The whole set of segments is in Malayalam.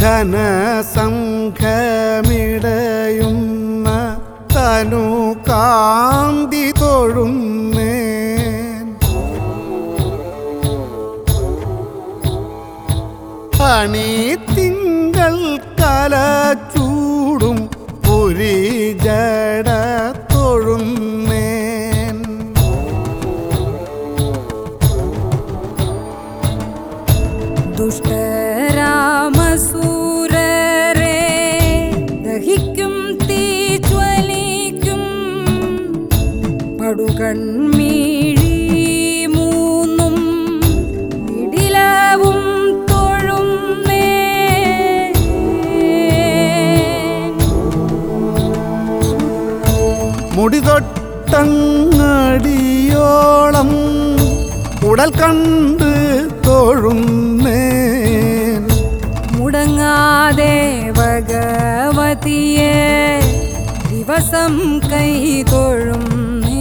ഘനസംഘമിടയുന്ന തനു കാന്തി തൊഴുന്നേ അണി തിങ്കൾ കലച്ചൂടും പുരി ജട തൊഴുന്നേൻ ദുഷ്ടരാമസൂരരെ ദഹിക്കും തീ ജ്വലിക്കും പടുകൺമീഴി മൂന്നും ഇടിലവും തൊഴുന്നേ മുടി തൊട്ടങ്ങടിയോളം ഉടൽ കണ്ട് തൊഴുന്നേൻ മുടങ്ങാതെ ഭഗവതിയെ ദിവസം കൈ തൊഴുന്നേ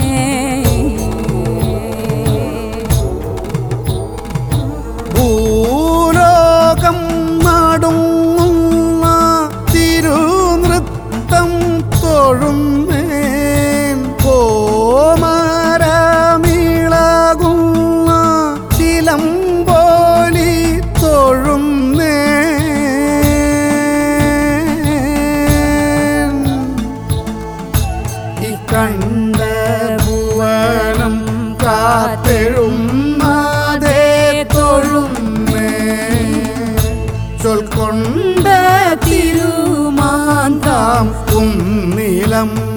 ഭൂലോകം നടുങ്ങുന്ന തിരുനൃത്തം തൊഴുന്നേൻ കോമരമിളകുന്ന ചിലമ്പോലി തൊഴുന്നേൻ ഈ കണ്ട ഭുവനം കാത്തെഴുമാതേ തൊഴുന്നേ ചൊൽക്കൊണ്ട തിരുമാന്താം കുന്നിലം